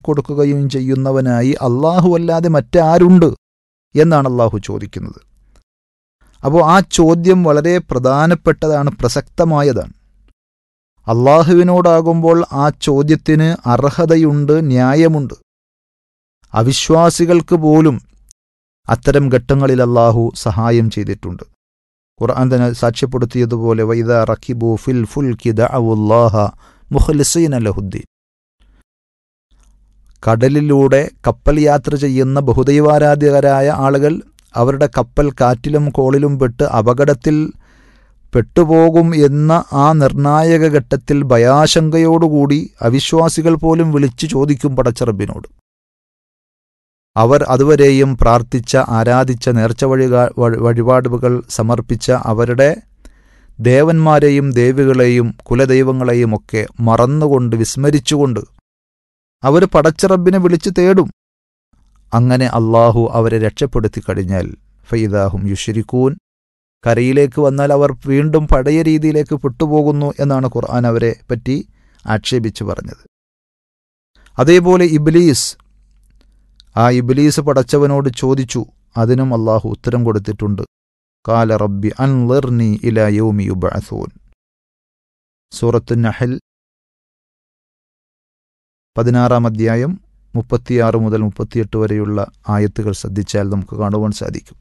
നൽകിക്കൊടുക്കുകയും ചെയ്യുന്നവനായി അള്ളാഹു അല്ലാതെ മറ്റാരുണ്ട് എന്നാണ് അള്ളാഹു ചോദിക്കുന്നത് അപ്പോൾ ആ ചോദ്യം വളരെ പ്രധാനപ്പെട്ടതാണ് പ്രസക്തമായതാണ് അള്ളാഹുവിനോടാകുമ്പോൾ ആ ചോദ്യത്തിന് അർഹതയുണ്ട് ന്യായമുണ്ട് അവിശ്വാസികൾക്ക് പോലും അത്തരം ഘട്ടങ്ങളിൽ അള്ളാഹു സഹായം ചെയ്തിട്ടുണ്ട് ഖുർആൻ തന്നെ സാക്ഷ്യപ്പെടുത്തിയതുപോലെ വൈദ റക്കിബു ഫിൽ ഫുൽ കിദഅവുല്ലാഹ മുഖ്ലിസീന ലഹുദ്ദീൻ കടലിലൂടെ കപ്പൽ യാത്ര ചെയ്യുന്ന ബഹുദൈവാരാധ്യകരായ ആളുകൾ അവരുടെ കപ്പൽ കാറ്റിലും കോളിലും പെട്ട് അപകടത്തിൽ പെട്ടുപോകും എന്ന ആ നിർണായക ഘട്ടത്തിൽ ഭയാശങ്കയോടുകൂടി അവിശ്വാസികൾ പോലും വിളിച്ചു ചോദിക്കും പടച്ചറബിനോട് അവർ അതുവരെയും പ്രാർത്ഥിച്ച ആരാധിച്ച നേർച്ച വഴികാ വഴിപാടുകൾ സമർപ്പിച്ച അവരുടെ ദേവന്മാരെയും ദേവികളെയും കുലദൈവങ്ങളെയും ഒക്കെ മറന്നുകൊണ്ട് വിസ്മരിച്ചുകൊണ്ട് അവർ പടച്ചറബിനെ വിളിച്ചു തേടും അങ്ങനെ അള്ളാഹു അവരെ രക്ഷപ്പെടുത്തി കഴിഞ്ഞാൽ ഫൈദാഹും യുഷരിക്കൂൻ കരയിലേക്ക് വന്നാൽ അവർ വീണ്ടും പഴയ രീതിയിലേക്ക് പെട്ടുപോകുന്നു എന്നാണ് ഖുർആൻ അവരെ പറ്റി ആക്ഷേപിച്ചു പറഞ്ഞത് അതേപോലെ ഇബ്ലീസ് ആ ഇബ്ലീസ് പടച്ചവനോട് ചോദിച്ചു അതിനും അള്ളാഹു ഉത്തരം കൊടുത്തിട്ടുണ്ട് കാല റബ്ബി അൻലിർനി ഇല യൗമി യുബഅസൂൻ സൂറത്തു നഹൽ പതിനാറാം അധ്യായം മുപ്പത്തിയാറ് മുതൽ മുപ്പത്തിയെട്ട് വരെയുള്ള ആയത്തുകൾ ശ്രദ്ധിച്ചാൽ നമുക്ക് കാണുവാൻ സാധിക്കും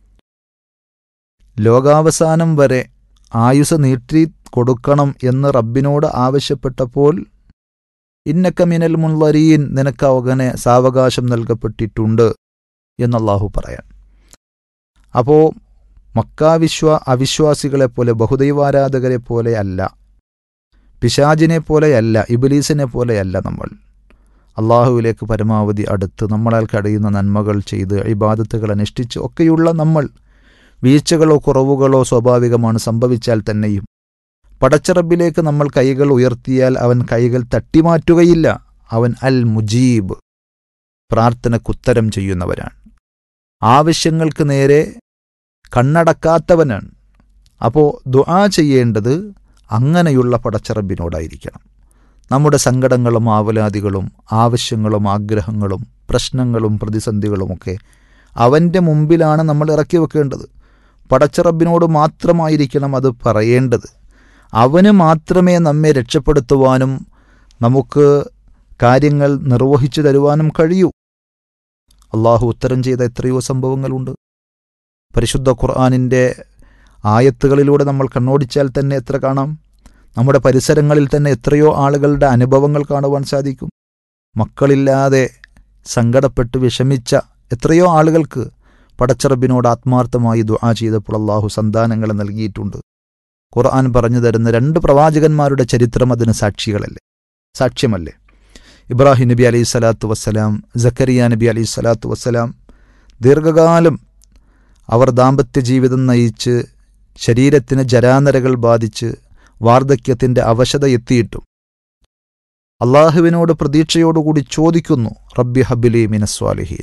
ലോകാവസാനം വരെ ആയുസ് നീട്ടി കൊടുക്കണം എന്ന് റബ്ബിനോട് ആവശ്യപ്പെട്ടപ്പോൾ ഇന്നക്ക മിനൽ മുൻലരീൻ നിനക്ക് അവനെ സാവകാശം നൽകപ്പെട്ടിട്ടുണ്ട് എന്നല്ലാഹു പറയാൻ അപ്പോൾ മക്കാവിശ്വ അവിശ്വാസികളെ പോലെ ബഹുദൈവാരാധകരെ പോലെ അല്ല പിശാജിനെ പോലെയല്ല ഇബിലീസിനെ പോലെയല്ല നമ്മൾ അള്ളാഹുവിലേക്ക് പരമാവധി അടുത്ത് നമ്മളാൽ കഴിയുന്ന നന്മകൾ ചെയ്ത് ഇബാദത്തുകൾ അനുഷ്ഠിച്ച് ഒക്കെയുള്ള നമ്മൾ വീഴ്ചകളോ കുറവുകളോ സ്വാഭാവികമാണ് സംഭവിച്ചാൽ തന്നെയും പടച്ചറബിലേക്ക് നമ്മൾ കൈകൾ ഉയർത്തിയാൽ അവൻ കൈകൾ തട്ടിമാറ്റുകയില്ല അവൻ അൽ മുജീബ് പ്രാർത്ഥനക്കുത്തരം ചെയ്യുന്നവനാണ് ആവശ്യങ്ങൾക്ക് നേരെ കണ്ണടക്കാത്തവനാണ് അപ്പോൾ ദുആ ചെയ്യേണ്ടത് അങ്ങനെയുള്ള പടച്ചറബിനോടായിരിക്കണം നമ്മുടെ സങ്കടങ്ങളും ആവലാദികളും ആവശ്യങ്ങളും ആഗ്രഹങ്ങളും പ്രശ്നങ്ങളും പ്രതിസന്ധികളുമൊക്കെ അവൻ്റെ മുമ്പിലാണ് നമ്മൾ ഇറക്കി വെക്കേണ്ടത് പടച്ചറബിനോട് മാത്രമായിരിക്കണം അത് പറയേണ്ടത് അവന് മാത്രമേ നമ്മെ രക്ഷപ്പെടുത്തുവാനും നമുക്ക് കാര്യങ്ങൾ നിർവഹിച്ചു തരുവാനും കഴിയൂ അള്ളാഹു ഉത്തരം ചെയ്ത എത്രയോ സംഭവങ്ങളുണ്ട് പരിശുദ്ധ ഖുർആാനിൻ്റെ ആയത്തുകളിലൂടെ നമ്മൾ കണ്ണോടിച്ചാൽ തന്നെ എത്ര കാണാം നമ്മുടെ പരിസരങ്ങളിൽ തന്നെ എത്രയോ ആളുകളുടെ അനുഭവങ്ങൾ കാണുവാൻ സാധിക്കും മക്കളില്ലാതെ സങ്കടപ്പെട്ട് വിഷമിച്ച എത്രയോ ആളുകൾക്ക് പടച്ചറബിനോട് ആത്മാർത്ഥമായി ദുആ ചെയ്തപ്പോൾ അള്ളാഹു സന്താനങ്ങളെ നൽകിയിട്ടുണ്ട് ഖുർആൻ പറഞ്ഞു തരുന്ന രണ്ട് പ്രവാചകന്മാരുടെ ചരിത്രം അതിന് സാക്ഷികളല്ലേ സാക്ഷ്യമല്ലേ ഇബ്രാഹിം നബി അലൈഹി സ്വലാത്തു വസ്സലാം ജക്കരിയ നബി അലൈഹി സ്വലാത്തു വസ്സലാം ദീർഘകാലം അവർ ദാമ്പത്യ ജീവിതം നയിച്ച് ശരീരത്തിന് ജരാനരകൾ ബാധിച്ച് വാർദ്ധക്യത്തിന്റെ അവശത എത്തിയിട്ടും അള്ളാഹുവിനോട് പ്രതീക്ഷയോടുകൂടി ചോദിക്കുന്നു റബ്ബി ഹബിലി മിനസ്വാലിഹീൻ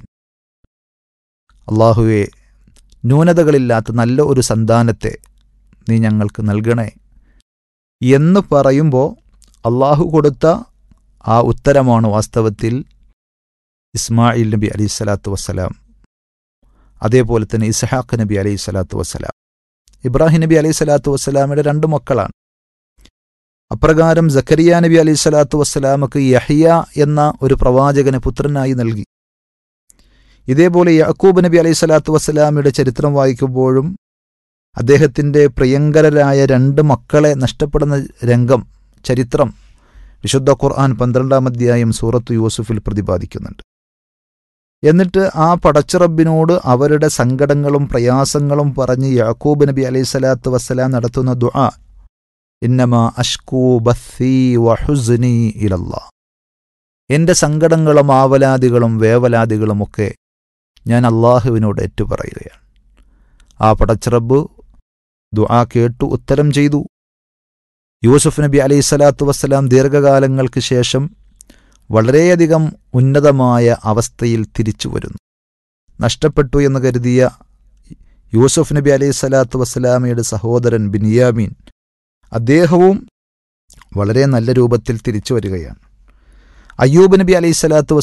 അള്ളാഹുവെ ന്യൂനതകളില്ലാത്ത നല്ല ഒരു സന്താനത്തെ നീ ഞങ്ങൾക്ക് നൽകണേ എന്ന് പറയുമ്പോൾ അള്ളാഹു കൊടുത്ത ആ ഉത്തരമാണ് വാസ്തവത്തിൽ ഇസ്മായിൽ നബി അലൈഹി സ്വലാത്തു വസ്സലാം അതേപോലെ തന്നെ ഇസ്ഹാഖ് നബി അലൈഹി സ്വലാത്തു വസ്സലാം ഇബ്രാഹിം നബി അലൈഹി സ്വലാത്തു വസ്സലാമിയുടെ രണ്ട് മക്കളാണ് അപ്രകാരം ജക്കരിയ നബി അലൈഹി സ്വലാത്തു വസ്സലാമക്ക് യഹിയ എന്ന ഒരു പ്രവാചകനെ പുത്രനായി നൽകി ഇതേപോലെ യാക്കൂബ് നബി അലൈഹി സ്വലാത്തു വസ്സലാമിയുടെ ചരിത്രം വായിക്കുമ്പോഴും അദ്ദേഹത്തിൻ്റെ പ്രിയങ്കരരായ രണ്ട് മക്കളെ നഷ്ടപ്പെടുന്ന രംഗം ചരിത്രം വിശുദ്ധ ഖുർആൻ പന്ത്രണ്ടാം അധ്യായം സൂറത്ത് യൂസുഫിൽ പ്രതിപാദിക്കുന്നുണ്ട് എന്നിട്ട് ആ പടച്ചിറബിനോട് അവരുടെ സങ്കടങ്ങളും പ്രയാസങ്ങളും പറഞ്ഞ് യാക്കൂബ് നബി അലൈഹി സ്വലാത്തു വസ്സലാം നടത്തുന്ന ദുആ ഇന്നമ അഷ്കൂ ബസ്സി വഹുസ്നി ഇലല്ലാ എൻ്റെ സങ്കടങ്ങളും ആവലാദികളും വേവലാദികളുമൊക്കെ ഞാൻ അള്ളാഹുവിനോട് ഏറ്റുപറയുകയാണ് ആ പടച്ചിറബ് ദുആ കേട്ടു ഉത്തരം ചെയ്തു യൂസുഫ് നബി അലൈഹി സ്വലാത്തു വസ്സലാം ദീർഘകാലങ്ങൾക്ക് ശേഷം വളരെയധികം ഉന്നതമായ അവസ്ഥയിൽ തിരിച്ചു വരുന്നു നഷ്ടപ്പെട്ടു എന്ന് കരുതിയ യൂസുഫ് നബി അലൈഹി സ്വലാത്തു വസ്സലാമയുടെ സഹോദരൻ ബിനിയാമീൻ അദ്ദേഹവും വളരെ നല്ല രൂപത്തിൽ തിരിച്ചു വരികയാണ് അയ്യൂബ് നബി അലൈഹി സ്വലാത്തു